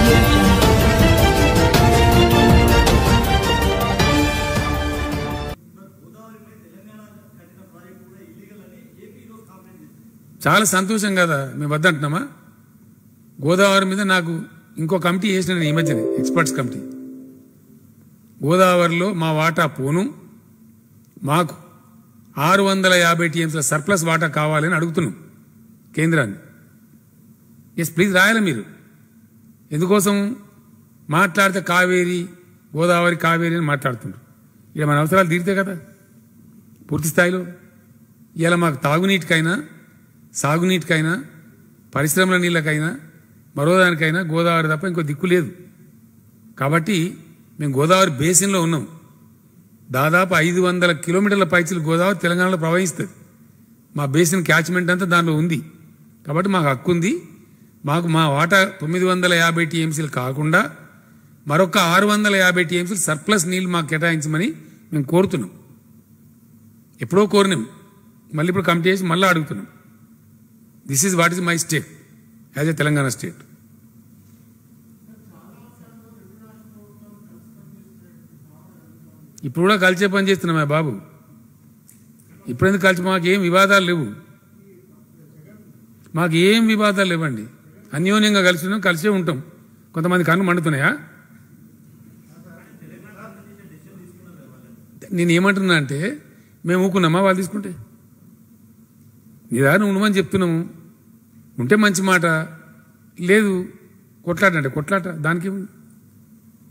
చాలా సంతోషం కదా మేము వద్దంటున్నామా గోదావరి మీద నాకు ఇంకో కమిటీ వేసిన నేను ఈ మధ్యనే ఎక్స్పర్ట్స్ కమిటీ గోదావరిలో మా వాటా పోను మాకు ఆరు వందల యాభై టీఎంసీల సర్ప్లస్ వాటా కావాలని అడుగుతున్నాం కేంద్రాన్ని ఎస్ ప్లీజ్ రాయాలి మీరు ఎందుకోసం మాట్లాడితే కావేరి గోదావరి కావేరి అని మాట్లాడుతున్నారు ఇక మన అవసరాలు తీరితే కదా పూర్తి స్థాయిలో ఇలా మాకు తాగునీటికైనా సాగునీటికైనా పరిశ్రమల నీళ్ళకైనా మరో దానికైనా గోదావరి తప్ప ఇంకో దిక్కు లేదు కాబట్టి మేము గోదావరి బేసిన్లో ఉన్నాం దాదాపు ఐదు వందల కిలోమీటర్ల పైచీలు గోదావరి తెలంగాణలో ప్రవహిస్తుంది మా బేసిన్ క్యాచ్మెంట్ అంతా దానిలో ఉంది కాబట్టి మాకు హక్కు ఉంది మాకు మా వాటా తొమ్మిది వందల యాభై టీఎంసీలు కాకుండా మరొక ఆరు వందల యాభై టీఎంసీలు సర్ప్లస్ నీళ్లు మాకు కేటాయించమని మేము కోరుతున్నాం ఎప్పుడో కోరినాం మళ్ళీ ఇప్పుడు కమిటీ చేసి మళ్ళీ అడుగుతున్నాం this is what is my state as a Telangana state ఇప్పుడు కూడా కలిసే పని చేస్తున్నామా బాబు ఇప్పుడెందుకు కలిసి మాకు ఏం వివాదాలు లేవు మాకు ఏం వివాదాలు లేవండి అన్యోన్యంగా కలిసి ఉన్నాం కలిసే ఉంటాం కొంతమంది కన్ను మండుతున్నాయా నేను ఏమంటున్నా అంటే మేము ఊకున్నామా వాళ్ళు తీసుకుంటే నీ దారిని ఉండమని చెప్తున్నాము ఉంటే మంచి మాట లేదు కొట్లాట అంటే కొట్లాట దానికి ఏముంది